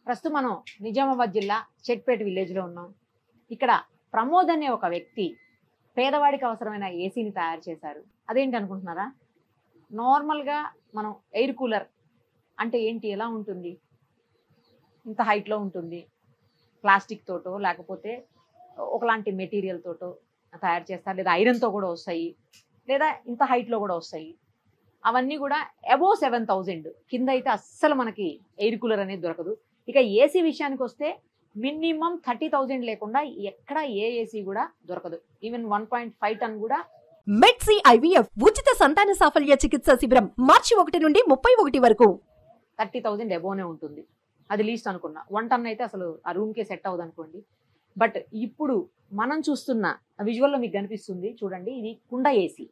ప్రస్తుతం మనం నిజామాబాద్ జిల్లా చెట్పేట విలేజ్లో ఉన్నాం ఇక్కడ ప్రమోద్ అనే ఒక వ్యక్తి పేదవాడికి అవసరమైన ఏసీని తయారు చేశారు అదేంటి అనుకుంటున్నారా నార్మల్గా మనం ఎయిర్ కూలర్ అంటే ఏంటి ఎలా ఉంటుంది ఇంత హైట్లో ఉంటుంది ప్లాస్టిక్ తోటో లేకపోతే ఒకలాంటి మెటీరియల్ తోటో తయారు చేస్తారు లేదా ఐరన్తో కూడా వస్తాయి లేదా ఇంత హైట్లో కూడా వస్తాయి అవన్నీ కూడా అబోవ్ సెవెన్ థౌజండ్ కింద అయితే అస్సలు మనకి ఎయిర్ కూలర్ అనేది దొరకదు ఇక ఏసీ విషయానికి వస్తే మినిమం థర్టీ థౌజండ్ లేకుండా ఎక్కడ ఏ ఏసీ కూడా దొరకదు even one point five ton కూడా మెడ్సీ ఐవీఎఫ్ ఉచిత సంతాన సాఫల్య చికిత్స శిబిరం మార్చి ఒకటి నుండి ముప్పై ఒకటి వరకు థర్టీ థౌజండ్ ఎబోనే ఉంటుంది అది లీస్ట్ అనుకున్నా వన్ టన్ అయితే అసలు ఆ రూమ్కే సెట్ అవ్వదు అనుకోండి బట్ ఇప్పుడు మనం చూస్తున్న విజువల్లో మీకు కనిపిస్తుంది చూడండి ఇది కుండ ఏసీ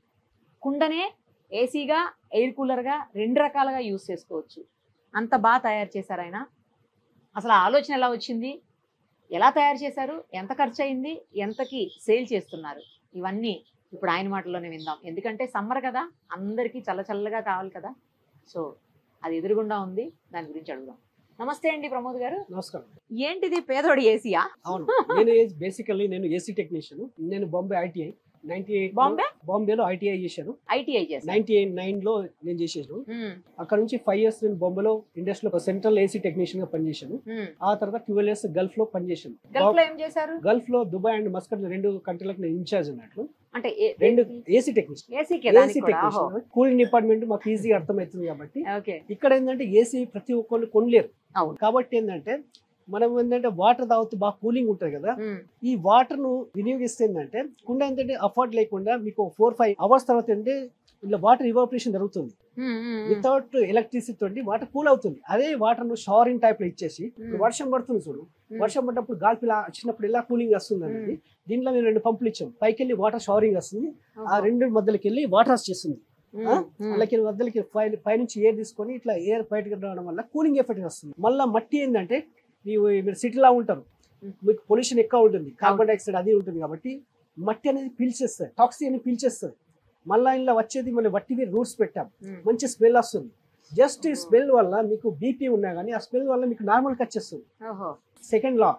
కుండనే ఏసీగా ఎయిర్ కూలర్గా రెండు రకాలుగా యూస్ చేసుకోవచ్చు అంత బాగా తయారు చేశారు ఆయన అసలు ఆ ఆలోచన ఎలా వచ్చింది ఎలా తయారు చేశారు ఎంత ఖర్చు అయింది ఎంతకి సేల్ చేస్తున్నారు ఇవన్నీ ఇప్పుడు ఆయన మాటల్లోనే విందాం ఎందుకంటే సమ్మర్ కదా అందరికీ చల్ల చల్లగా కావాలి కదా సో అది ఎదురుగుండా ఉంది దాని గురించి అడుగుదాం నమస్తే అండి ప్రమోద్ గారు నమస్కారం ఏంటిది పేదోడి ఏసీయా అవును నేను బేసికల్లీ నేను ఏసీ టెక్నీషియన్ నేను Bombay ITI ninety eight Bombay బాంబేలో ఐటీఐ చేశాను ఐటీఐ చేశారు నైన్టీ ఎయిట్ నైన్ లో నేను చేసేసాను ఉమ్, అక్కడ నుంచి ఫైవ్ ఇయర్స్ నేను బాంబేలో ఇండస్ట్రీలో సెంట్రల్ ఏసీ టెక్నీషియన్ గా పనిచేశాను ఉమ్. ఆ తర్వాత ట్వెల్వ్ ఇయర్స్ గల్ఫ్ లో పనిచేశాను గల్ఫ్ లో ఏం చేశారు గల్ఫ్ లో దుబాయ్ అండ్ మస్కట్ రెండు కంట్రీలకు నేను ఇన్ఛార్జ్ అన్నట్లు అంటే రెండు ఏసీ టెక్నీషియన్ ఏసీకే ఏసీ దానికి కూడా ఓహో. టెక్నీషియన్ కూలింగ్ డిపార్ట్మెంట్ మాకు ఈజీగా అర్థమవుతుంది కాబట్టి ఓకే ఇక్కడ ఏంటంటే ఏసీ ప్రతి ఒక్కళ్ళు కొనలేరు అవును. కాబట్టి ఏంటంటే మనం ఏంటంటే వాటర్ తాగుతూ బాగా కూలింగ్ ఉంటుంది కదా ఉమ్, ఈ వాటర్ ను వినియోగిస్తే ఏంటంటే కుండ ఏంటంటే అఫోర్డ్ లేకుండా మీకు ఫోర్ ఫైవ్ అవర్స్ తర్వాత ఏంటంటే ఇలా వాటర్ ఇవాపరేషన్ జరుగుతుంది um, um, um. Without electricity తోటి వాటర్ కూల్ అవుతుంది అదే వాటర్ ను షవరింగ్ టైప్ లో ఇచ్చేసి ఇప్పుడు వర్షం పడుతుంది చూడు ఉమ్. వర్షం పడ్డప్పుడు గాల్పు ఇలా వచ్చినప్పుడు ఇలా కూలింగ్ వస్తుంది అనేది దీంట్లో మేము రెండు పంపులు ఇచ్చాం పైకి వెళ్ళి వాటర్ షవరింగ్ వస్తుంది ఆ ఓహో. రెండు మధ్యలోకి వెళ్ళి వాటర్ వచ్చేస్తుంది ఉమ్, ఆ? ఉమ్. అలాగే మధ్యలోకి పై పైనుంచి ఎయిర్ తీసుకొని ఇట్లా ఎయిర్ బయటకు రావడం వల్ల కూలింగ్ ఎఫెక్ట్ వస్తుంది మళ్ళీ మట్టి ఏంటంటే ನೀವು మీరు సిటీలో ఉంటారు Mm. మీకు పొల్యూషన్ ఎక్కువ ఉంటుంది కార్బన్ డైఆక్సైడ్ అది ఉంటుంది కాబట్టి మట్టి అనేది పీల్చేస్తుంది టాక్సిక్ అనేది పీల్చేస్తుంది మళ్ళీ ఇలా వచ్చేది మళ్ళీ వట్టివి రూట్స్ పెట్టాం ఉమ్. మంచి స్మెల్ వస్తుంది జస్ట్ ఈ స్మెల్ వల్ల మీకు బీపీ ఉన్నా కానీ ఆ స్మెల్ వల్ల మీకు నార్మల్కి వచ్చేస్తుంది ఓహో సెకండ్ లా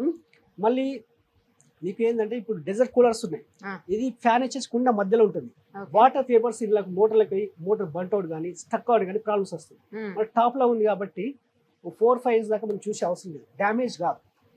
మళ్ళీ మీకు ఏంటంటే ఇప్పుడు డెజర్ట్ కూలర్స్ ఉన్నాయి Ah. ఇది ఫ్యాన్ వచ్చేసి కుండ మధ్యలో ఉంటుంది ఓకే. వాటర్ పేపర్స్ ఇలా మోటార్లకి మోటార్ బంట్ అవుట్ కానీ స్టక్ అవుట్ కానీ ప్రాబ్లమ్స్ వస్తాయి ఉమ్. మన టాప్ లో ఉంది కాబట్టి ఫోర్ ఫైవ్ ఇయర్స్ దాకా మనం చూసే అవసరం లేదు డ్యామేజ్ కాదు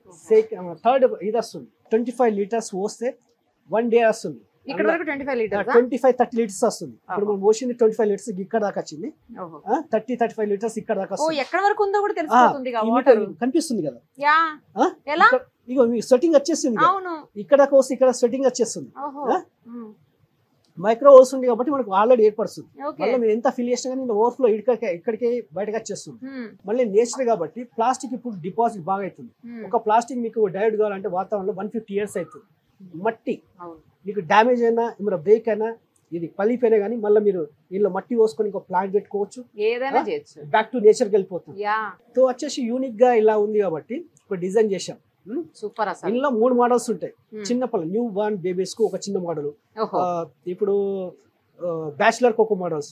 థర్డ్ ఇది వస్తుంది ట్వంటీ ఫైవ్ లీటర్స్ పోస్తే వన్ డే వస్తుంది ఇక్కడ వరకు twenty five litres twenty five thirty litres వస్తుంది ఇప్పుడు ఆహా. మనం పోసింది ట్వంటీ ఫైవ్ లీటర్స్ ఇక్కడ దాకా వచ్చింది ఓహో థర్టీ థర్టీ ఫైవ్ లీటర్స్ ఇక్కడ దాకా ఓ వస్తుంది ఎక్కడ వరకు ఉందో కూడా తెలిసిపోతుంది ఈ వాటర్ మీటర్ కనిపిస్తుంది కదా యా ఆ? ఎలా ఇక్కడ- ఇగో మీకు సెట్టింగ్ వచ్చేసింది కదా. అవును ఇక్కడ దాకా వస్తే ఇక్కడ సెట్టింగ్ వచ్చేస్తుంది ఓహో ఆ? ఉమ్. మైక్రో వస్తుంది కాబట్టి మనకు ఆల్రెడీ ఏర్పడుతుంది ఓకే మళ్ళీ మీరు ఎంత ఫిల్ చేసినా కానీ ఓవర్ఫ్లో ఇక్కడికి ఇక్కడికే బయటకు వచ్చేస్తుంది ఉమ్, మళ్ళీ నేచర్ కాబట్టి ప్లాస్టిక్ ఇప్పుడు డిపాజిట్ బాగా అవుతుంది ఉమ్. ఒక ప్లాస్టిక్ మీకు డైరెక్ట్ కావాలంటే వాతావరణంలో వన్ ఫిఫ్టీ ఇయర్స్ అవుతుంది మట్టి అవును మీకు డ్యామేజ్ అయినా ఏమైనా బ్రేక్ అయినా ఇది పలిపోయినా కానీ మళ్ళీ మీరు ఇంట్లో మట్టి పోసుకొని ఇంకో ప్లాంట్ పెట్టుకోవచ్చు ఏదైనా ఆ? చేయొచ్చు బ్యాక్ టు నేచర్కి వెళ్ళిపోతుంది యా సో వచ్చేసి యూనిక్ గా ఇలా ఉంది కాబట్టి ఇప్పుడు డిజైన్ చేశాం ఉమ్, సూపర్ అసలు ఇందులో మూడు మోడల్స్ ఉంటాయి ఉమ్. చిన్న పిల్లలు న్యూ బార్న్ బేబీస్ కు ఒక చిన్న మోడల్ ఓహో ఇప్పుడు బ్యాచిలర్ కి ఒక మోడల్స్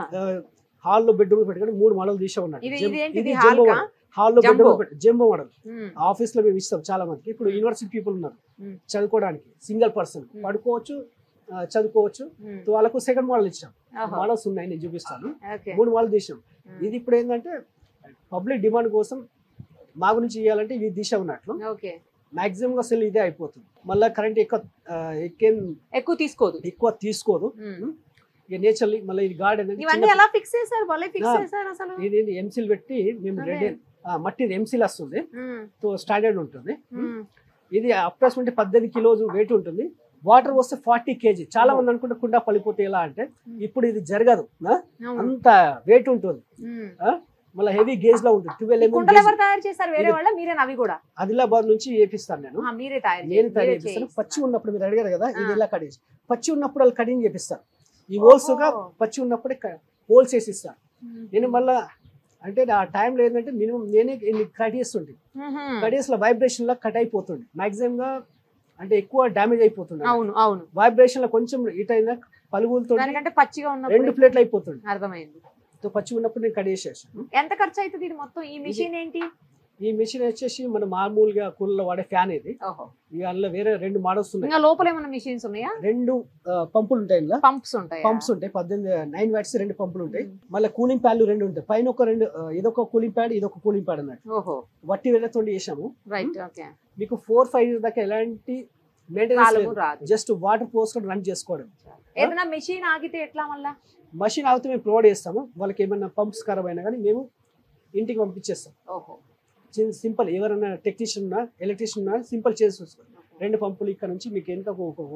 హాల్లో బెడ్రూమ్ పెట్టుకొని మూడు మోడల్ తీసే ఉన్నాయి ఇది జెమ్- ఇదేంటిది ఇది హాల్ జంబో కా మోడల్ హాల్లో jumbo. Bedroom jumbo model um, office లో మేము ఇస్తాం చాలా మందికి ఇప్పుడు యూనివర్సిటీ పీపుల్ ఉన్నారు Hmm. చదువుకోవడానికి సింగిల్ పర్సన్ Hmm. పడుకోవచ్చు ఆ, చదువుకోవచ్చు ఉమ్. సో వాళ్ళకు సెకండ్ మోడల్ ఇచ్చాం ఓహో మోడల్స్ ఉన్నాయి నేను చూపిస్తాను ఓకే మూడు మోడల్ తీసాం ఉమ్. ఇది ఇప్పుడు ఏంటంటే పబ్లిక్ డిమాండ్ కోసం మా గురించి ఇవ్వాలంటే ఇది దిశ ఉన్నట్లు ఓకే మాక్సిమం గా సెల్ ఇదే అయిపోతుంది మళ్ళీ కరెంట్ ఎక్కువ ఆ, ఎక్కేం ఎక్కువ తీసుకోదు ఎక్కువ తీసుకోదు ఉమ్. ఇక నేచర్లీ మళ్ళీ ఇది గార్డెన్ ఇవన్నీ ఎలా ఫిక్స్ చేశారు భలే ఫిక్స్ ఆ. చేశారు అసలు ఇది ఎంసీల్ పెట్టి మేము అదే. రెడీ మట్టి ఎంసీల్ వస్తుంది ఉమ్, సో స్టాండర్డ్ ఉంటుంది ఉమ్. ఇది అప్రాక్సిమేట్ పద్దెనిమిది కిలోలు వెయిట్ ఉంటుంది వాటర్ వస్తే ఫార్టీ కేజీ చాలా మంది అనుకుంటే కుండ పలిపోతే ఎలా అంటే ఇప్పుడు ఇది జరగదు ఆ? అవును. అంత వెయిట్ ఉంటుంది ఉమ్. మళ్ళీ హెవీ గేజ్ లో ఉంటుంది ఈ ట్వెల్వ్ కుండలు ఎంఎం ఎవరు తయారు చేశారు వేరే ఇది- వాళ్ళ మీరే అవి కూడా ఆదిలాబాద్ నుంచి చేపిస్తాను నేను ఆ, మీరే తయారు నేను చేసి- తయారు మీరే చేపిస్తాను చేయిస్తున్నారు. పచ్చి ఉన్నప్పుడు మీరు అడిగారు కదా ఇది ఆ. ఇలా కట్ చేసి పచ్చి ఉన్నప్పుడు వాళ్ళు కటింగ్ చేపిస్తారు ఈ హోల్స్ గా ఓహో. పచ్చి ఉన్నప్పుడే హోల్స్ వేసి ఇస్తాను ఉమ్. నేను మళ్ళా అంటే ఆ టైంలో ఏంటంటే మినిమం నేనే కట్ చేస్తుంటే ఉహుం. కట్ చేసిన వైబ్రేషన్ లా కట్ అయిపోతుంది మాక్సిమం గా అంటే ఎక్కువ డ్యామేజ్ అయిపోతుంది అవును అవును వైబ్రేషన్ లో కొంచెం ఇట్ అయినా పలుగులతో దానికంటే పచ్చిగా రెండు ఉన్నప్పుడు ప్లేట్లు అయిపోతుంది అర్థమైంది సో పచ్చి ఉన్నప్పుడు నేను కట్ చేసేసాను ఎంత ఖర్చు అవుతుంది ఇది మొత్తం ఈ మిషన్ ఏంటి ఈ మిషన్ వచ్చేసి మన మామూలుగా కూలలో వాడే ఫ్యాన్ ఇది ఓహో ఇక అందులో వేరే రెండు మోడల్స్ ఉన్నాయి ఇంకా లోపల ఏమైనా మిషన్స్ ఉన్నాయా రెండు ఆ, పంపులు ఉంటాయి ఇందులో పంప్స్ ఉంటాయి పంప్స్ ఉంటాయి పద్దెనిమిది నైన్ వాట్స్ రెండు పంపులు ఉంటాయి మళ్ళీ కూలింగ్ ప్యాడ్లు రెండు ఉంటాయి పైన ఒక రెండు ఆ, ఇదొక కూలింగ్ ప్యాడ్ ఇదొక కూలింగ్ ప్యాడ్ అన్నట్టు ఓహో వట్టి వేలతో చేసాము రైట్ ఓకే మీకు ఫోర్ ఫైవ్ ఇయర్స్ దాకా ఎలాంటి మెయింటెనెన్స్ కాలువ రాదు జస్ట్ వాటర్ పోసుకొని రన్ చేసుకోవడం ఏదైనా మెషిన్ ఆగితే ఎట్లా మళ్ళా మషిన్ ఆగితే మేము ప్రొవైడ్ చేస్తాము వాళ్ళకి ఏమైనా పంప్స్ ఖరాబ్ అయినా కానీ మేము ఇంటికి పంపించేస్తాం ఓహో సింపుల్ ఎవరైనా టెక్నీషియన్ ఉన్నా ఎలక్ట్రీషియన్ ఉన్నా సింపుల్ చేసి రెండు పంపులు ఇక్కడ నుంచి మీకు వెనుక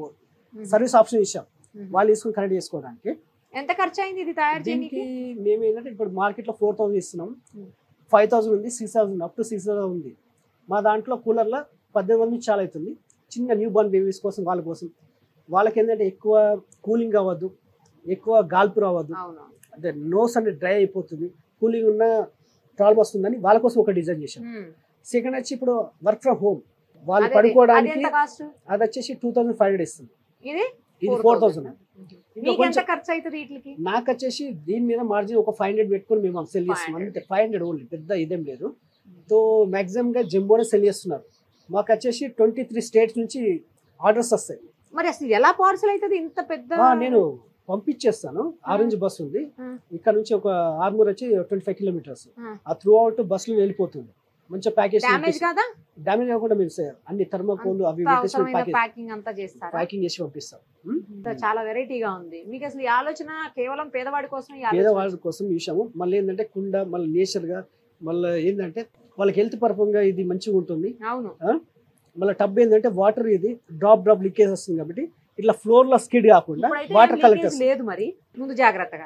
సర్వీస్ ఆప్షన్ ఇచ్చాం వాళ్ళు తీసుకుని కనెక్ట్ చేసుకోవడానికి ఎంత ఖర్చు అయింది ఇది తయారు దీనికి చేయడానికి మేము ఏంటంటే ఇప్పుడు మార్కెట్ లో ఫోర్ థౌసండ్ ఇస్తున్నాం Hmm. ఫైవ్ థౌసండ్ ఉంది six thousand up to six thousand ఉంది మా దాంట్లో కూలర్లో పద్దెనిమిది వందల నుంచి చాలా అవుతుంది చిన్న న్యూ బోర్న్ బేబీస్ కోసం వాళ్ళ కోసం వాళ్ళకి ఏంటంటే ఎక్కువ కూలింగ్ అవ్వద్దు ఎక్కువ గాల్పు రావద్దు అవును అంటే నోస్ అంటే డ్రై అయిపోతుంది కూలింగ్ ఉన్న ప్రాబ్లం వస్తుందని వాళ్ళ కోసం ఒక డిజైన్ చేశాం ఉమ్. సెకండ్ వచ్చి ఇప్పుడు వర్క్ ఫ్రమ్ హోమ్ వాళ్ళు అదే, అదే. అది పడుకోవడానికి ఎంత కాస్ట్ అది వచ్చేసి టూ థౌసండ్ ఫైవ్ హండ్రెడ్ ఇస్తుంది ఇది ఇది ఫోర్ థౌసండ్ ఇంకా మీకు ఎంత కొంచెం ఖర్చు అవుతుంది వీటికి నాకు వచ్చేసి దీని మీద మార్జిన్ ఒక ఫైవ్ హండ్రెడ్ పెట్టుకొని మేము సెల్ చేస్తున్నాం 500. అంతే ఫైవ్ హండ్రెడ్ ఓన్లీ పెద్ద ఇదేం లేదు సో మాక్సిమం గా జంబోనే సెల్ చేస్తున్నారు మాకు వచ్చేసి ట్వంటీ త్రీ స్టేట్స్ నుంచి ఆర్డర్స్ వస్తాయి మరి అసలు ఎలా పార్సల్ అవుతుంది ఇంత పెద్ద ఆ, నేను పంపించేస్తాను ఆరెంజ్ బస్ ఉంది ఆ. ఇక్కడ నుంచి ఒక ఆర్మూర్ వచ్చి ట్వంటీ ఫైవ్ కిలోమీటర్స్ ఆ. ఆ త్రూ అవుట్ బస్సులో వెళ్ళిపోతుంది మంచిగా ప్యాకేజ్ డ్యామేజ్ కాదా డ్యామేజ్ కాకుండా మీరు సే- అన్ని థర్మోకోల్ అవి అంత అవసరమైన ప్యాకేజ్ ప్యాకింగ్ అంతా చేస్తారా ప్యాకింగ్ చేసి పంపిస్తాం ఉం? ఇంత చాలా వెరైటీగా ఉంది మీకు అసలు ఈ ఆలోచన కేవలం పేదవాడి కోసం ఈ పేద ఆలోచన వాళ్ళ కోసం చూసాము మళ్ళీ ఏంటంటే కుండ మళ్ళీ నేచర్ గా మళ్ళీ ఏంటంటే వాళ్ళకి హెల్త్ పరంగా ఇది మంచిగా ఉంటుంది అవును మళ్ళీ టబ్ ఏంటంటే వాటర్ ఇది డ్రాప్ డ్రాప్ లీకేజ్ వస్తుంది కాబట్టి ఇట్లా ఫ్లోర్ లో స్కిడ్ కాకుండా ఇప్పుడైతే వాటర్ ఏం leakage కలెక్టర్స్ లేదు మరి ముందు జాగ్రత్తగా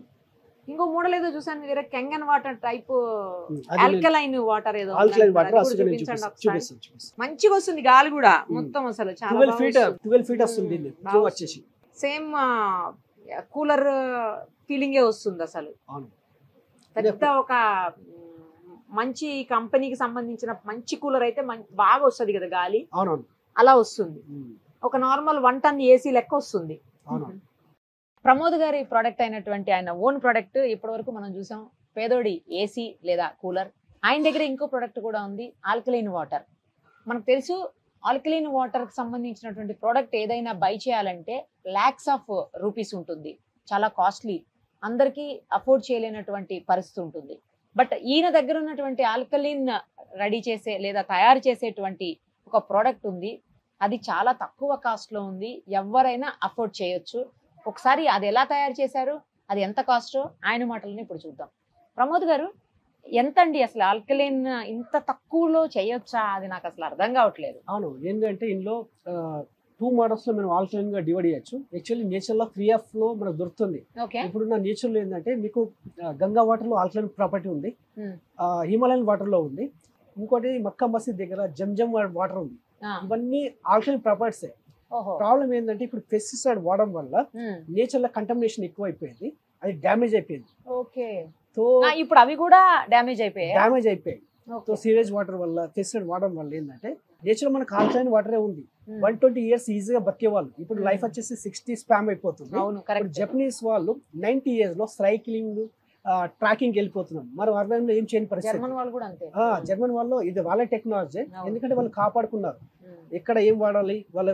ఇంకో మోడల్ ఏదో చూసాను మీ దగ్గర Kangen water type alkaline water ఏదో ఆల్కలైన్ ఉంది వాటర్ అది అసలు కూడా నేను చూపించండి చూపిస్తాను ఒకసారి. చూపిస్తాను చూపిస్తాను మంచిగా వస్తుంది గాలి కూడా మొత్తం అసలు చాలా ట్వెల్వ్ ఫీట్ ట్వెల్వ్ ఫీట్ వస్తుంది ఉం, దీన్ని బాగా ఫ్లో వచ్చేసి సేమ్ కూలర్ ఫీలింగే వస్తుంది అసలు అవును పెద్ద ఒక మ్, మంచి కంపెనీకి సంబంధించిన మంచి కూలర్ అయితే మం- బాగా వస్తుంది కదా గాలి అవునవును అలా వస్తుంది ఉం, ఒక నార్మల్ వన్ టన్ ఏసీ లెక్క వస్తుంది అవునవును ప్రమోద్ గారి ప్రోడక్ట్ అయినటువంటి ఆయన ఓన్ ప్రోడక్ట్ ఇప్పటి వరకు మనం చూసాం పేదోడి ఏసీ లేదా కూలర్ ఆయన దగ్గర ఇంకో ప్రోడక్ట్ కూడా ఉంది ఆల్కలైన్ వాటర్ మనకు తెలుసు ఆల్కలైన్ వాటర్ కి సంబంధించినటువంటి ప్రోడక్ట్ ఏదైనా బై చేయాలంటే ల్యాక్స్ ఆఫ్ రూపీస్ ఉంటుంది చాలా కాస్ట్లీ అందరికీ అఫోర్డ్ చేయలేనటువంటి పరిస్థితి ఉంటుంది బట్ ఈయన దగ్గర ఉన్నటువంటి ఆల్కలిన్ రెడీ చేసే లేదా తయారు చేసేటువంటి ఒక ప్రోడక్ట్ ఉంది అది చాలా తక్కువ కాస్ట్ లో ఉంది ఎవరైనా అఫోర్డ్ చేయొచ్చు ఒకసారి అది ఎలా తయారు చేశారు అది ఎంత కాస్ట్ ఆయన మాటలను ఇప్పుడు చూద్దాం ప్రమోద్ గారు ఎంత అండి అసలు ఆల్కలైన్ ఇంత తక్కువలో చేయొచ్చా అది నాకు అసలు అర్థం కావట్లేదు అవును ఏంటంటే ఇందులో టూ మోడల్స్ లో మనం ఆల్కలైన్ గా డివైడ్ చేయొచ్చు యాక్చువల్లీ నేచర్ లో ఫ్రీ ఆఫ్ లో మనకు దొరుకుతుంది ఓకే ఇప్పుడున్న నేచర్ లో ఏంటంటే మీకు ఆ, గంగా వాటర్ లో ఆల్కలైన్ ప్రాపర్టీ ఉంది Hmm. ఆ, హిమాలయన్ వాటర్ లో ఉంది ఇంకోటి మక్కా మసీద్ దగ్గర జంజం వాటర్ ఉంది ఇవన్నీ ఆల్కలైన్ ప్రాపర్టీసే ఓహో ప్రాబ్లం ఏంటంటే ఇప్పుడు పెస్టిసైడ్ వాడడం వల్ల ఉమ్, నేచర్ లో కంటమినేషన్ ఎక్కువ అయిపోయింది అది డ్యామేజ్ అయిపోయింది ఓకే సో ఆ, ఇప్పుడు అవి కూడా డ్యామేజ్ అయిపోయాయి డ్యామేజ్ అయిపోయాయి సో సీవేజ్ వాటర్ వల్ల పెస్టిసైడ్ వాడడం వల్ల ఏంటంటే నేచర్ మనకు ఆల్కలైన్ వాటరే ఉంది వన్ ట్వంటీ ఇయర్స్ ఈజీగా బతికేవాళ్ళు ఇప్పుడు Hmm. లైఫ్ వచ్చేసి సిక్స్టీ స్పామ్ అయిపోతుంది అవును ఇప్పుడు కరెక్ట్ జపనీస్ వాళ్ళు నైన్టీ ఇయర్స్ లో సైక్లింగ్ ట్రాకింగ్ వెళ్ళిపోతున్నాం మరి అర్బన్ లో ఏం చేయని పరిస్థితి జర్మన్ వాళ్ళు కూడా అంతే ఆ, జర్మన్ వాళ్ళు ఇది వాళ్ళ టెక్నాలజీ అవును. ఎందుకంటే వాళ్ళు కాపాడుకున్నారు ఉమ్, ఎక్కడ ఏం వాడాలి వాళ్ళ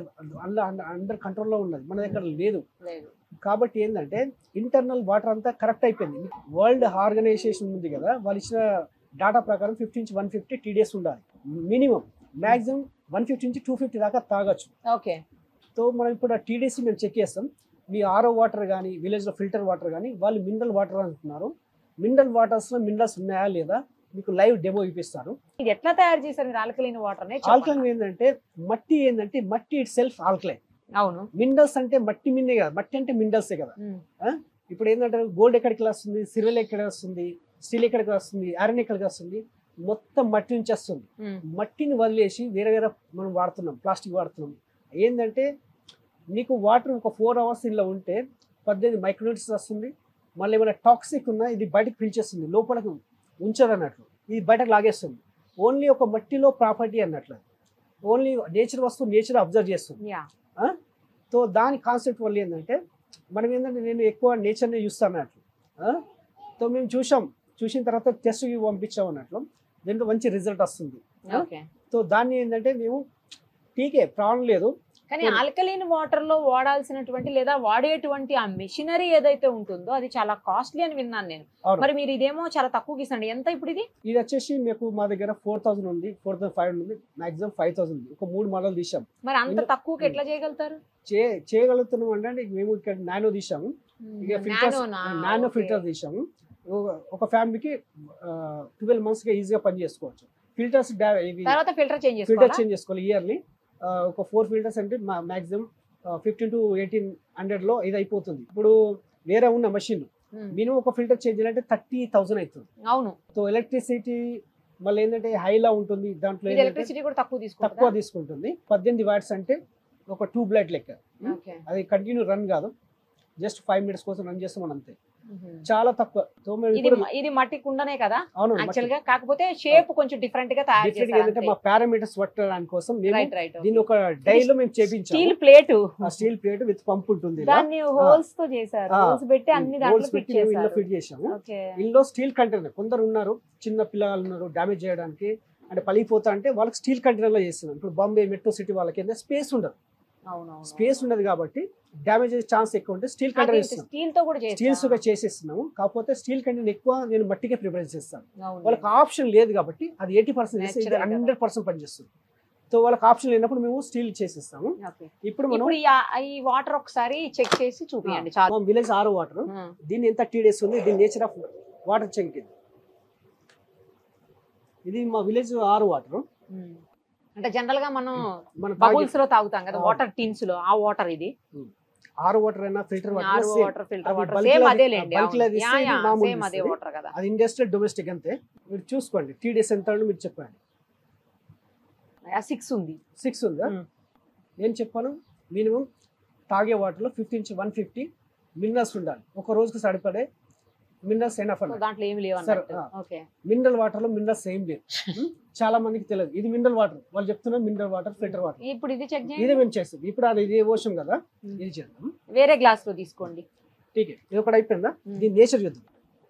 అండర్ కంట్రోల్లో ఉన్నది మన దగ్గర లేదు లేదు కాబట్టి ఏంటంటే ఇంటర్నల్ వాటర్ అంతా కరెక్ట్ అయిపోయింది వరల్డ్ ఆర్గనైజేషన్ ఉంది కదా వాళ్ళు ఇచ్చిన డాటా ప్రకారం ఫిఫ్టీ నుంచి వన్ ఫిఫ్టీ టీడీఎస్ ఉండాలి మినిమం మాక్సిమం వన్ ఫిఫ్టీ నుంచి టూ ఫిఫ్టీ దాకా తాగొచ్చు ఓకే సో మనం ఇప్పుడు టీడీసీ మేము చెక్ చేస్తాం మీ ఆరో వాటర్ కానీ విలేజ్లో ఫిల్టర్ వాటర్ కానీ వాళ్ళు మినరల్ వాటర్ అంటున్నారు మినరల్ వాటర్స్లో మినరల్స్ ఉన్నాయా లేదా మీకు లైవ్ డెమో ఇప్పిస్తారు ఇది ఎట్లా తయారు చేశారు మీరు ఆల్కలైన్ వాటర్ ఆల్కలైన్ ఏంటంటే మట్టి ఏంటంటే మట్టి ఇట్ సెల్ఫ్ ఆల్కలైన్ అవును మినరల్స్ అంటే మట్టి మిన్నే కదా మట్టి అంటే మినరల్సే కదా ఉమ్, ఇప్పుడు ఏంటంటే గోల్డ్ ఎక్కడికి వస్తుంది సిల్వర్ ఎక్కడ వస్తుంది స్టీల్ ఎక్కడికి వస్తుంది ఐరన్ ఎక్కడికి వస్తుంది మొత్తం మట్టి నుంచి వస్తుంది ఉమ్, మట్టిని వదిలేసి వేరే వేరే మనం వాడుతున్నాం ప్లాస్టిక్ వాడుతున్నాం ఏంటంటే నీకు వాటర్ ఒక ఫోర్ అవర్స్ ఇలా ఉంటే పద్దెనిమిది మైక్రోనీట్స్ వస్తుంది మళ్ళీ ఏమైనా టాక్సిక్ ఉన్నా ఇది బయటకు పిలిచేస్తుంది లోపలికి ఉంచదు అన్నట్లు ఇది బయటకు లాగేస్తుంది ఓన్లీ ఒక మట్టిలో ప్రాపర్టీ అన్నట్లు ఓన్లీ నేచర్ వస్తువు నేచర్ అబ్జర్వ్ చేస్తుంది యా సో దాని కాన్సెప్ట్ వల్ల ఏంటంటే మనం ఏంటంటే నేను ఎక్కువ నేచర్ని చూస్తాను అన్నట్లు ఆ? సో మేము చూసాం చూసిన తర్వాత టెస్ట్కి పంపించాం అన్నట్లు దీంట్లో మంచి రిజల్ట్ వస్తుంది ఓకే సో దాన్ని ఏంటంటే మేము టీకే ప్రాబ్లం లేదు కానీ అవును. ఆల్కలీన్ వాటర్ లో వాడాల్సినటువంటి లేదా వాడేటువంటి ఆ మెషినరీ ఏదైతే ఉంటుందో అది చాలా కాస్ట్లీ అని విన్నాను నేను అవును. మరి మీరు ఇదేమో చాలా తక్కువకి ఇస్తాండి ఎంత ఇప్పుడు ఇది ఇది వచ్చేసి మీకు మా దగ్గర ఫోర్ థౌసండ్ ఉంది ఫోర్ థౌసండ్ ఫైవ్ ఉంది మాక్సిమం ఫైవ్ థౌసండ్ ఉంది ఒక మూడు మోడల్ తీసాం మరి అంత ఇందులో- తక్కువకి ఎట్లా చేయగలుగుతారు చే చేయగలుగుతున్నాం అంటే మేము ఇక్కడ నానో తీసాము ఇక ఫిల్టర్స్ నానోనా? Nano okay. ఫిల్టర్ తీసాము ఒక- ఒక ఫ్యామిలీకి ట్వెల్వ్ మంత్స్ గా ఈజీగా పని చేసుకోవచ్చు ఫిల్టర్స్ ఇవి తర్వాత ఫిల్టర్ చేంజ్ ఫిల్టర్ చేసుకోవాలా చేంజ్ చేసుకోవాలి ఇయర్లీ ఒక ఫోర్ ఫిల్టర్స్ అంటే maximum fifteen to eighteen hundred లో ఇది అయిపోతుంది ఇప్పుడు వేరే ఉన్న మషిన్ ఉమ్. మినిమం ఒక ఫిల్టర్ చేంజ్ చేయాలంటే థర్టీ థౌసండ్ అవుతుంది అవును సో ఎలక్ట్రిసిటీ మళ్ళీ ఏంటంటే హైలా ఉంటుంది దాంట్లో ఇది ఏంటంటే ఎలక్ట్రిసిటీ కూడా తక్కువ తక్కువ తీసుకుంటా తీసుకుంటుంది పద్దెనిమిది వాట్స్ అంటే ఒక టూ బ్లడ్ లెక్క ఓకే అది కంటిన్యూ రన్ కాదు జస్ట్ ఫైవ్ మినిట్స్ కోసం రన్ చేస్తాం అంతే ఉహు. చాలా తక్కువ సో మేము ఇది ఇప్పుడు ఇది మట్టి కుండనే కదా అవును యాక్చువల్ గా కాకపోతే షేప్ కొంచెం డిఫరెంట్ గా తయారు డిఫరెంట్ ఏంటంటే మా పారామీటర్స్ పట్టడానికి కోసం మేము రైట్ రైట్ దీన్ని ఒక డైలో మేము చేపించాము స్టీల్ ప్లేట్ ఆ స్టీల్ ప్లేట్ విత్ పంప్ ఉంటుంది ఇలా. దాన్ని హోల్స్ తో చేశారు ఆ. హోల్స్ పెట్టి అన్ని దాంట్లో Holes ఫిట్ పెట్టి మేము ఇందులో చేశారు ఫిట్ చేసాము ఓకే ఇందులో స్టీల్ కంటైనర్ కొందరు ఉన్నారు చిన్న పిల్లలు ఉన్నారు డ్యామేజ్ చేయడానికి అంటే పలిగిపోతా అంటే వాళ్ళకి స్టీల్ కంటైనర్ లో చేస్తున్నాం ఇప్పుడు బాంబే మెట్రో సిటీ వాళ్ళకి ఏంటంటే స్పేస్ ఉండదు అవునవును స్పేస్ ఉండదు కాబట్టి డ్యామేజ్ అయ్యే ఛాన్స్ ఎక్కువ ఉంటే స్టీల్ కంటైనర్ ఇస్తున్నాం స్టీల్ తో కూడా స్టీల్స్ చేస్తారు గా చేసేస్తున్నాము కాకపోతే స్టీల్ కంటైనర్ ఎక్కువ నేను మట్టికే ప్రిపేర్ చేస్తాను వాళ్ళకి ఆప్షన్ లేదు కాబట్టి అది ఎయిటీ పర్సెంట్ చేస్తే ఇది Natural కదా. హండ్రెడ్ పర్సెంట్ పనిచేస్తుంది సో వాళ్ళకి ఆప్షన్ లేనప్పుడు మేము స్టీల్ చేసేస్తాము ఓకే ఇప్పుడు మనం ఇప్పుడు ఈ ఆ- ఈ వాటర్ ఒకసారి చెక్ చేసి చూపియండి చాలు విలేజ్ ఆరో వాటర్ ఉమ్. దీన్ని ఎంత టీ డేస్ ఉంది దీని నేచర్ ఆఫ్ వాటర్ చెక్ ఇది ఇది మా విలేజ్ ఆరు వాటర్ ఉమ్. అంటే జనరల్ గా మనం మన బబుల్స్ లో తాగుతాం కదా అవును. వాటర్ టీన్స్ లో ఆ వాటర్ ఇది ఆరు వాటర్ అయినా ఫిల్టర్ ఆరు వాటర్ వాటర్ ఫిల్టర్ అది వాటర్ bulk సేమ్ లో అదే అది- లేండి bulk లో అది ఇస్తే ఇది మామూలు సేమ్ అదే ఇస్తుంది. వాటర్ కదా అది ఇండస్ట్రియల్ డొమెస్టిక్ అంతే మీరు చూసుకోండి టీ డేస్ ఎంత ఉందో మీరు చెప్పండి సిక్స్ ఉంది సిక్స్ ఉందా Hmm. నేను చెప్పాను మినిమం తాగే వాటర్లో ఫిఫ్టీ నుంచి వన్ ఫిఫ్టీ మినరల్స్ ఉండాలి ఒక రోజుకి సరిపడే మినరల్స్ ఎనఫ్ సో అన్నట్టు దాంట్లో ఏమి లేవు సరే, అన్నట్టు ఆ. ఓకే మినరల్ వాటర్ లో మినరల్స్ ఏం లేదు Hmm? చాలా మందికి తెలియదు ఇది మినరల్ వాటర్ వాళ్ళు చెప్తున్నారు మినరల్ వాటర్ ఫిల్టర్ వాటర్ ఇప్పుడు ఇది చెక్ ఇదే చేయండి మేము చేస్తాం ఇప్పుడు అది ఇది ఓషన్ కదా Hmm. ఇది చేద్దాం వేరే గ్లాస్ లో తీసుకోండి ఠీకే ఇది ఒకటి అయిపోయిందా Hmm. దీని నేచర్ చూద్దాం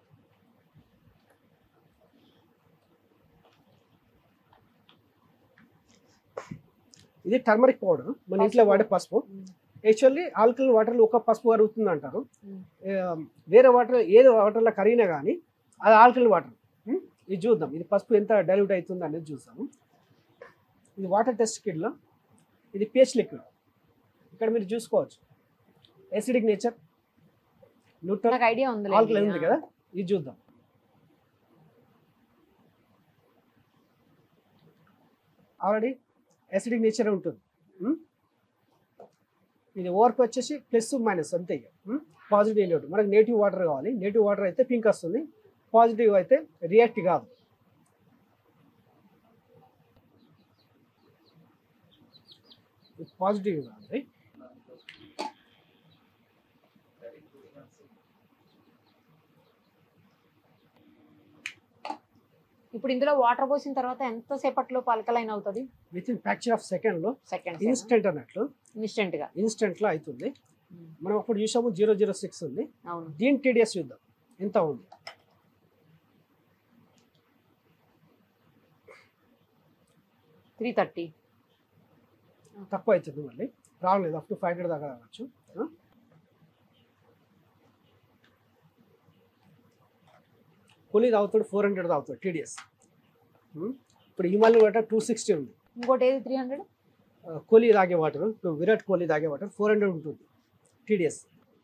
ఇది టర్మరిక్ పౌడర్ మన ఇంట్లో పసుపు. వాడే పసుపు Hmm. యాక్చువల్లీ ఆల్కలిన్ వాటర్లో ఒక పసుపు కరుగుతుంది అంటారు Hmm. ఆ, వేరే వాటర్ ఏదో వాటర్లో కరిగినా కానీ అది ఆల్కలిన్ వాటర్ ఇది చూద్దాం ఇది పసుపు ఎంత డైల్యూట్ అవుతుంది అనేది చూద్దాము ఇది వాటర్ టెస్ట్ కిట్లో ఇది పేస్ట్ లిక్విడ్ ఇక్కడ మీరు చూసుకోవచ్చు ఎసిడిక్ నేచర్ న్యూట్రల్ నాకు ఐడియా ఉంది ఆల్కలైన్ ఉంది కదా ఇది చూద్దాం ఆల్రెడీ ఎసిడిక్ నేచర్ ఉంటుంది ఉమ్? ఇది ఓవర్క్ వచ్చేసి ప్లస్ మైనస్ అంతే ఇక పాజిటివ్ లేదు మనకి నేటివ్ వాటర్ కావాలి నేటివ్ వాటర్ అయితే పింక్ వస్తుంది పాజిటివ్ అయితే రియాక్ట్ కాదు పాజిటివ్ కాదు ఇప్పుడు ఇందులో వాటర్ పోసిన తర్వాత ఎంత సేపట్లో పలకలైన్ అవుతుంది విత్ ఇన్ ఫ్రాక్చర్ ఆఫ్ సెకండ్లో సెకండ్ ఇన్స్టెంట్ అన్నట్లు ఇన్స్టెంట్ గా ఇన్స్టెంట్లో అవుతుంది మనం అప్పుడు చూసాము జీరో జీరో సిక్స్ ఉంది అవును దీని టీడీఎస్ చూద్దాం ఎంత ఉంది త్రీ థర్టీ తక్కువ అవుతుంది మళ్ళీ రావలేదు అప్ టు ఫైవ్ హండ్రెడ్ దాకా రావచ్చు ఆ? కూలీ తాగుతాడు ఫోర్ హండ్రెడ్ తాగుతాడు టీడీఎస్ ఇప్పుడు హిమాలయ వాటర్ టూ సిక్స్టీ ఉంది ఇంకోటి ఏది త్రీ హండ్రెడ్ ఆ, కోహ్లీ తాగే వాటర్ ఇప్పుడు విరాట్ కోహ్లీ తాగే వాటర్ ఫోర్ హండ్రెడ్ ఉంటుంది టీడీఎస్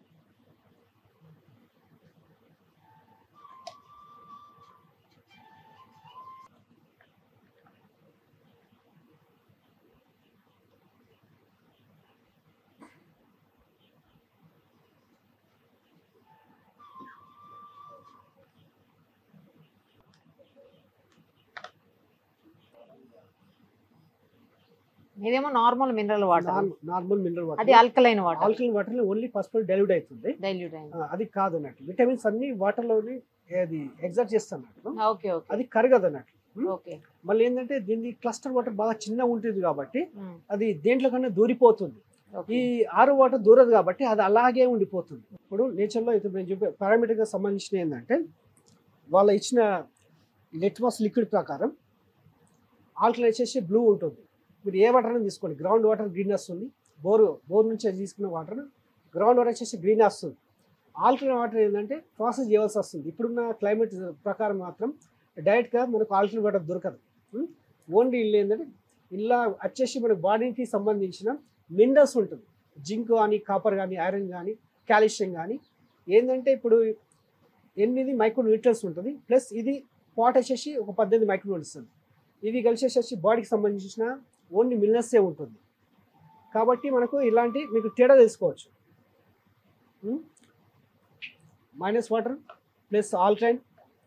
ఇదేమో normal mineral water normal mineral అది water alkaline water alkaline water only పసుపు డైల్యూట్ అవుతుంది డైల్యూట్ అయింది ఆ, అది కాదు అన్నట్లు విటమిన్స్ అన్ని వాటర్లోని అది ఎగ్జర్ట్ చేస్తున్నట్లు ఓకే ఓకే అది కరగదు అన్నట్లు ఓకే మళ్ళీ ఏంటంటే దీన్ని క్లస్టర్ వాటర్ బాగా చిన్నగా ఉంటుంది కాబట్టి అది దేంట్లో కన్నా దూరిపోతుంది ఈ ఆరు వాటర్ దూరదు కాబట్టి అది అలాగే ఉండిపోతుంది ఇప్పుడు నేచర్లో అయితే నేను చెప్పే పారామీటర్గా సంబంధించిన ఏంటంటే వాళ్ళ ఇచ్చిన లిట్మస్ లిక్విడ్ ప్రకారం ఆల్కలైన్ వచ్చేసి బ్లూ ఉంటుంది మీరు ఏ వాటర్ అయినా తీసుకోండి గ్రౌండ్ వాటర్ గ్రీన్ వస్తుంది బోర్ బోర్ నుంచి తీసుకున్న వాటర్ గ్రౌండ్ వాటర్ వచ్చేసి గ్రీన్ వస్తుంది ఆల్కలైన్ వాటర్ ఏంటంటే ప్రాసెస్ చేయవలసి వస్తుంది ఇప్పుడున్న క్లైమేట్ ప్రకారం మాత్రం డైరెక్ట్గా మనకు ఆల్కలైన్ వాటర్ దొరకదు ఓన్లీ ఇల్లు ఏంటంటే ఇలా వచ్చేసి మన బాడీకి సంబంధించిన మినరల్స్ ఉంటుంది జింక్ కానీ కాపర్ కానీ ఐరన్ కానీ కాల్షియం కానీ ఏంటంటే ఇప్పుడు ఎనిమిది మైక్రో న్యూట్రన్స్ ఉంటుంది ప్లస్ ఇది పాట్ వచ్చేసి ఒక పద్దెనిమిది మైక్రో ఉంటుంది ఇవి కలిసి వచ్చేసి బాడీకి సంబంధించిన ఓన్లీ మినరల్సే ఉంటుంది కాబట్టి మనకు ఇలాంటి మీకు తేడా తెలుసుకోవచ్చు మైనస్ వాటర్ ప్లస్ ఆల్కలైన్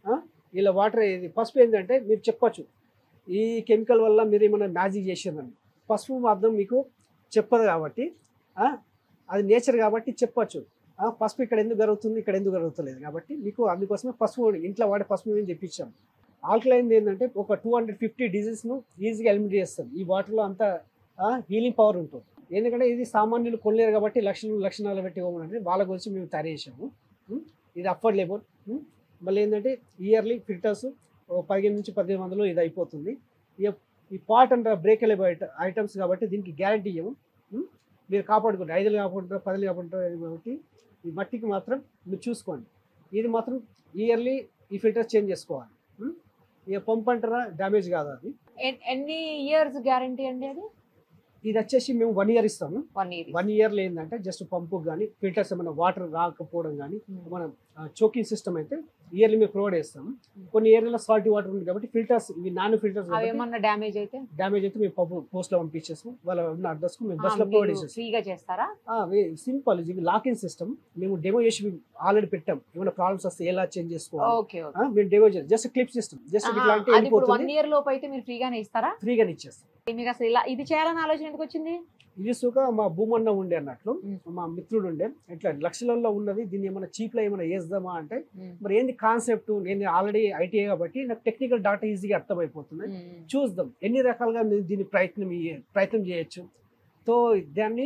ఇలా వాటర్ ఇది పసుపు ఏంటంటే మీరు చెప్పచ్చు ఈ కెమికల్ వల్ల మీరు ఏమైనా మ్యాజిక్ చేసిందని పసుపు మాత్రం మీకు చెప్పదు కాబట్టి ఆ, అది నేచర్ కాబట్టి చెప్పచ్చు ఆ, పసుపు ఇక్కడ ఎందుకు జరుగుతుంది ఇక్కడ ఎందుకు జరుగుతలేదు కాబట్టి మీకు అందుకోసమే పసుపు ఇంట్లో వాడే పసుపు మేము తెప్పించాం ఆల్కలైన్ ఏంటంటే ఒక టూ హండ్రెడ్ ఫిఫ్టీ డిజీజ్ను ఈజీగా ఎలిమినేట్ చేస్తుంది ఈ వాటర్లో అంత హీలింగ్ పవర్ ఉంటుంది ఎందుకంటే ఇది సామాన్యులు కొనలేరు కాబట్టి లక్షలు లక్షణాలు పెట్టి ఇవ్వమని వాళ్ళ గురించి మేము తయారు చేసాము ఉం? ఇది అఫోర్డ్ లేబుల్ మళ్ళీ ఏంటంటే ఇయర్లీ ఫిల్టర్స్ పదిహేను నుంచి పదిహేను వందలు ఇది అయిపోతుంది ఇక ఈ పాట్ అండ్ బ్రేకబుల్ ఐటమ్స్ కాబట్టి దీనికి గ్యారంటీ ఇవ్వము ఉం? మీరు కాపాడుకోండి ఐదులు కాపాడుకుంటారు పదులు కాపాడుకుంటారు కాబట్టి ఈ మట్టికి మాత్రం మీరు చూసుకోండి ఇది మాత్రం ఇయర్లీ ఈ ఫిల్టర్ చేంజ్ చేసుకోవాలి ఉం? ఇక పంప్ అంటారా డ్యామేజ్ కాదు అది ఎన్- ఎన్ని ఇయర్స్ గ్యారంటీ అండి అది ఇది వచ్చేసి మేము వన్ ఇయర్ ఇస్తాము వన్ ఇయర్ వన్ ఇయర్లో ఏంటంటే జస్ట్ పంపు కానీ ఫిల్టర్స్ ఏమైనా వాటర్ రాకపోవడం కానీ మన చోకింగ్ సిస్టమ్ అయితే ఇయర్లీ మేము ప్రొవైడ్ చేస్తాము కొన్ని ఏరియాలో సాల్టీ వాటర్ ఉంది కాబట్టి ఫిల్టర్స్ ఇవి నాన్ ఫిల్టర్స్ అవి ఏమన్నా డ్యామేజ్ అయితే డ్యామేజ్ అయితే మేము పంపు పోస్ట్ లో పంపించేస్తాం వాళ్ళ ఉన్న అడ్రస్ కు మేము బస్ లో ప్రొవైడ్ చేసేస్తాం ఫ్రీగా చేస్తారా సింపుల్ ఇది లాక్ ఇన్ సిస్టమ్ మేము డెమో చేసి ఆల్రెడీ పెట్టాం ఏమైనా ప్రాబ్లమ్స్ వస్తే ఎలా చేంజ్ చేసుకోవాలి ఓకే ఓకే ఆ, మేము డెమో చేస్తాం జస్ట్ క్లిప్ సిస్టమ్ జస్ట్ ఇట్లా అంటే అది ఇప్పుడు వన్ వెళ్ళిపోతుంది ఇయర్ లోపు అయితే మీరు ఫ్రీగానే ఇస్తారా ఫ్రీగానే ఇచ్చేస్తాం మీకు అసలు ఇలా ఇది చేయాలని ఆలోచన ఎందుకు వచ్చింది ఇది సుఖ మా భూమన్న ఉండే అన్నట్లు మ్. మా మిత్రుడు ఉండే ఇట్లా లక్షలలో ఉన్నది దీన్ని ఏమైనా చీప్ లో ఏమైనా వేద్దామా అంటే మరి ఏంది కాన్సెప్ట్ నేను ఆల్రెడీ ఐటీఐ కాబట్టి నాకు టెక్నికల్ డాటా ఈజీగా అర్థమైపోతుంది చూద్దాం ఎన్ని రకాలుగా నేను దీన్ని ప్రయత్నం ఇయ్య- ప్రయత్నం చేయొచ్చు సో దాన్ని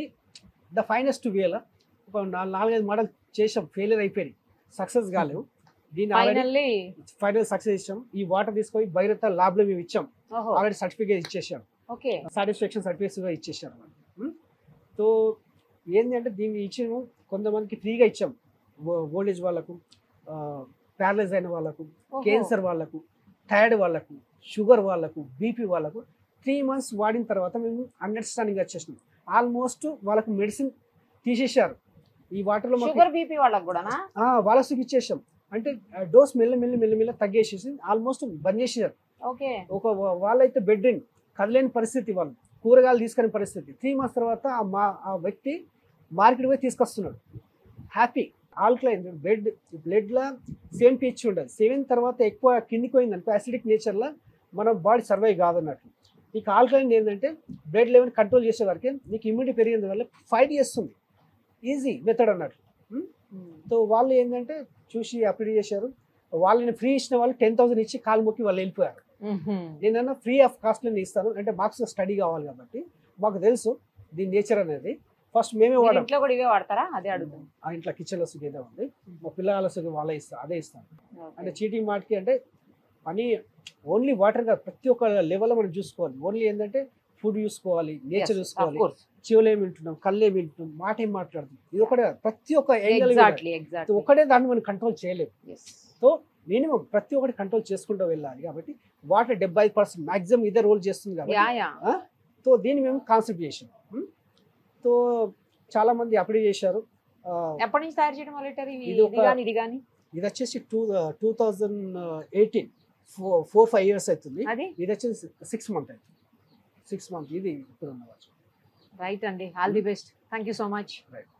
ద ఫైనెస్ట్ వేల ఒక నాలుగు నాలుగైదు మోడల్ చేసాం ఫెయిలియర్ అయిపోయినాయి సక్సెస్ కాలేవు దీన్ని ఆల్రెడీ ఫైనల్లీ ఫైనల్ సక్సెస్ ఇచ్చాం ఈ వాటర్ తీసుకొని బైరత ల్యాబ్ లో మేము ఇచ్చాం ఓహో ఆల్రెడీ సర్టిఫికేట్ ఇచ్చేసాం ఓకే సాటిస్ఫాక్షన్ సర్టిఫికేట్స్ కూడా ఇచ్చేసారు వాళ్ళు ఉం? సో ఏంటి అంటే దీన్ని ఇచ్చిన కొంతమందికి ఫ్రీగా ఇచ్చాం ఓల్డేజ్ వాళ్ళకు ప్యారలైజ్ అయిన వాళ్ళకు క్యాన్సర్ వాళ్ళకు థైరాయిడ్ వాళ్ళకు షుగర్ వాళ్ళకు బీపీ వాళ్ళకు త్రీ మంత్స్ వాడిన తర్వాత మేము అండర్స్టాండింగ్ వచ్చేసినాం ఆల్మోస్ట్ వాళ్ళకు మెడిసిన్ తీసేశారు ఈ వాటర్లో మాకు షుగర్ బీపీ వాళ్ళకి కూడానా ఆ, వాళ్ళకి ఇచ్చేసాం అంటే డోస్ మెల్ల మెల్ల మెల్ల మెల్ల తగ్గేసేసి ఆల్మోస్ట్ బంద్ చేసేసారు ఓకే ఒక వా- వాళ్ళైతే బెడ్ ఇన్ కదలేని పరిస్థితి వాళ్ళు కూరగాయలు తీసుకునే పరిస్థితి త్రీ మంత్స్ తర్వాత ఆ మా ఆ వ్యక్తి మార్కెట్ పోయి తీసుకొస్తున్నాడు హ్యాపీ ఆల్కలైన్ బెడ్ బ్లడ్లో సెవెన్ పిహెచ్ ఉండదు సెవెన్ తర్వాత ఎక్కువ కిందికి పోయింది అనుకో అసిడిక్ నేచర్లో మన బాడీ సర్వైవ్ కాదన్నట్లు నీకు ఆల్కలైన్ ఏంటంటే బ్లడ్ లెవెల్ కంట్రోల్ చేసే వరకే నీకు ఇమ్యూనిటీ పెరిగిన వల్ల ఫైట్ చేస్తుంది ఈజీ మెథడ్ అన్నట్లు సో వాళ్ళు ఏంటంటే చూసి అప్లై చేశారు వాళ్ళని ఫ్రీ ఇచ్చిన వాళ్ళు టెన్ థౌసండ్ ఇచ్చి కాలు మొక్కి వాళ్ళు వెళ్ళిపోయారు నేనన్నా ఫ్రీ ఆఫ్ కాస్ట్ నేను ఇస్తాను అంటే మాకు స్టడీ కావాలి కాబట్టి మాకు తెలుసు దీని నేచర్ అనేది ఫస్ట్ మేమే మీరు వాడాం ఇంట్లో కూడా ఇవే వాడతారా అదే అడుగుతుంది ఆ ఇంట్లో కిచెన్లో సుఖ ఏదో ఉంది మా పిల్లల సుఖ వాళ్ళే ఇస్తాను అదే ఇస్తాను అంటే చీటింగ్ మాటకి అంటే పని ఓన్లీ వాటర్ కాదు ప్రతి ఒక్క లెవెల్లో మనం చూసుకోవాలి ఓన్లీ ఏంటంటే ఫుడ్ చూసుకోవాలి నేచర్ చూసుకోవాలి చెవులు ఏమి వింటున్నాం కళ్ళు ఏమి వింటున్నాం మాట ఏం మాట్లాడుతున్నాం ఇది ఒకటే కాదు. ప్రతి ఒక్క యాంగిల్ ఎగ్జాక్ట్లీ ఎగ్జాక్ట్లీ ఒకటే దాన్ని మనం కంట్రోల్ చేయలేము సో మినిమం ప్రతి ఒక్కటి కంట్రోల్ చేసుకుంటూ వెళ్ళాలి కాబట్టి వాటర్ డెబ్బై ఐదు పర్సెంట్ మాక్సిమం ఇదే రోల్ చేస్తుంది యా కాబట్టి యా సో దీన్ని మేము కాన్సెప్ట్ చేసాం ఉం? సో చాలా మంది అప్లై చేశారు ఆ, ఎప్పటి నుంచి తయారు చేయడం మొదలెట్టారు ఇవి ఇది ఇది ఒక- కానీ ఇది కానీ ఇది వచ్చేసి two two thousand eighteen four four five years అవుతుంది అది ఇది వచ్చేసి సిక్స్ మంత్ అవుతుంది సిక్స్ మంత్ ఇది ఇప్పుడు ఉన్న వాచ్ రైట్ అండి all the best thank you so much right